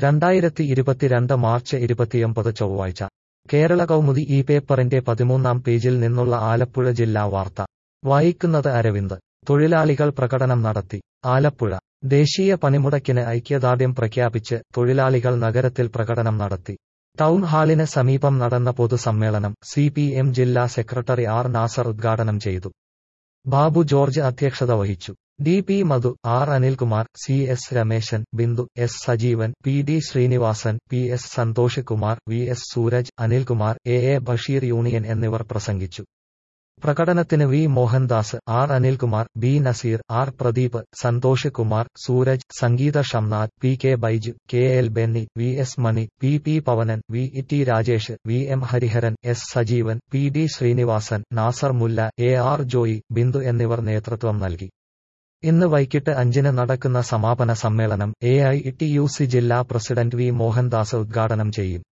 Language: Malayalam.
രണ്ടായിരത്തി ഇരുപത്തിരണ്ട് മാർച്ച് ഇരുപത്തിയൊമ്പത് ചൊവ്വാഴ്ച കേരള കൗമുദി ഈ പേപ്പറിന്റെ പതിമൂന്നാം പേജിൽ നിന്നുള്ള ആലപ്പുഴ ജില്ലാ വാർത്ത വായിക്കുന്നത് അരവിന്ദ് തൊഴിലാളികൾ പ്രകടനം നടത്തി ആലപ്പുഴ ദേശീയ പണിമുടക്കിന് ഐക്യദാർഢ്യം പ്രഖ്യാപിച്ച് തൊഴിലാളികൾ നഗരത്തിൽ പ്രകടനം നടത്തി ടൗൺ ഹാളിന് സമീപം നടന്ന പൊതുസമ്മേളനം സി പി എം ജില്ലാ സെക്രട്ടറി ആർ നാസർ ഉദ്ഘാടനം ചെയ്തു ബാബു ജോർജ് അധ്യക്ഷത വഹിച്ചു D P Madhu R Anilkumar C S Rameshan Bindu S Sajeevan P D Srinivasan P S Santhosh Kumar V S Sooraj Anilkumar A A Basheer union എന്നിവർ പ്രസംഗിച്ചു പ്രകടനത്തിന് V Mohandas R Anilkumar B Naseer R Pradeep Santhosh Kumar Sooraj Sangeetha Shamnath P K Baiju K L Benny V S Mani P P Pavanan V E T Rajesh V M Hariharan S Sajeevan P D Srinivasan Nasar Mulla A R Joy Bindu എന്നിവർ നേതൃത്വം നൽകി ഇന്ന് വൈകിട്ട് അഞ്ചിന് നടക്കുന്ന സമാപന സമ്മേളനം A I T U C ജില്ലാ പ്രസിഡന്റ് വി മോഹൻദാസ് ഉദ്ഘാടനം ചെയ്യും